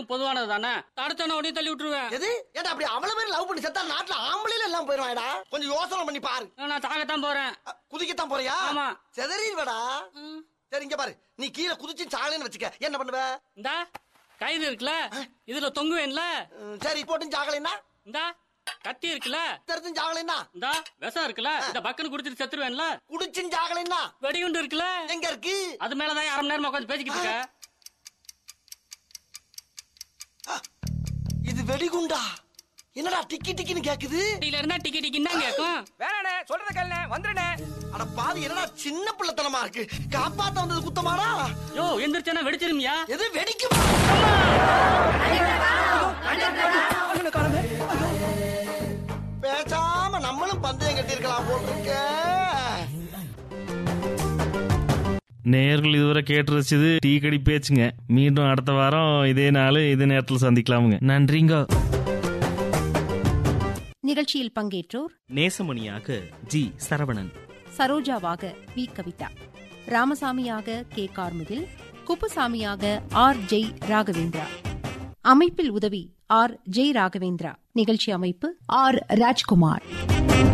எல்லாத்துக்கும் பொதுவானது தானே தடுத்தன உடனே தள்ளி விட்டுருவேன் எது ஏன்டா அப்படி அவ்வளவு பேர் லவ் பண்ணி செத்தா நாட்டுல ஆம்பளையில எல்லாம் போயிருவாடா கொஞ்சம் யோசனை பண்ணி பாரு நான் சாகத்தான் போறேன் அ, குதிக்கத்தான் போறியா ஆமா. செதறிடுவடா ம். சரி இங்க பாரு நீ கீழே குதிச்சு சாகலைன்னு வச்சுக்க என்ன பண்ணுவ இந்தா கயிறு இருக்குல்ல இதுல தொங்குவேன்ல ம், சரி போட்டும் சாகலைன்னா இந்தா கத்தி இருக்குல்ல தெரிஞ்சும் சாகலைன்னா இந்தா விஷம் இருக்குல்ல இந்த பக்கன்னு குடிச்சிட்டு செத்துருவேன்ல குடிச்சும் சாகலைன்னா வெடிகுண்டு இருக்குல்ல எங்க இருக்கு அது மேலதான் அரை மணி நேரமா உட்காந்து பேசிக்கிட்டு இருக்க இது வெடிகுண்டா என்னடா டிக்கி டிக்கின்னு கேக்குது டிக்கில இருந்தா டிக்கி டிக்கின்னு தான் கேட்கும் வேணாண்ணே சொல்றத கேளுண்ணே வந்துடுண்ணே அட பாவி என்னடா சின்ன பிள்ளைத்தனமா இருக்கு காப்பாத்த வந்தது குத்தமாடா யோ எந்திரிச்சேன்னா வெடிச்சிருமியா எது வெடிக்குமா பேசாம நம்மளும் பந்தயம் கட்டியிருக்கலாம் போல் இருக்க நேயர்கள் இதுவரை கேட்டு ரசிச்சது டீ கடி பேச்சுங்க மீண்டும் அடுத்த வாரம் இதே நாள் இதே நேரத்தில் சந்திக்கலாமுங்க நன்றிங்க நிகழ்ச்சியில் பங்கேற்றோர் நேசமணியாக ஜி சரவணன் சரோஜாவாக வி கவிதா ராமசாமியாக கே கார்முகில் குப்புசாமியாக ஆர் ஜெய் ராகவேந்திரா அமைப்பில் உதவி ஆர் ஜெய் ராகவேந்திரா நிகழ்ச்சி அமைப்பு ஆர் ராஜ்குமார்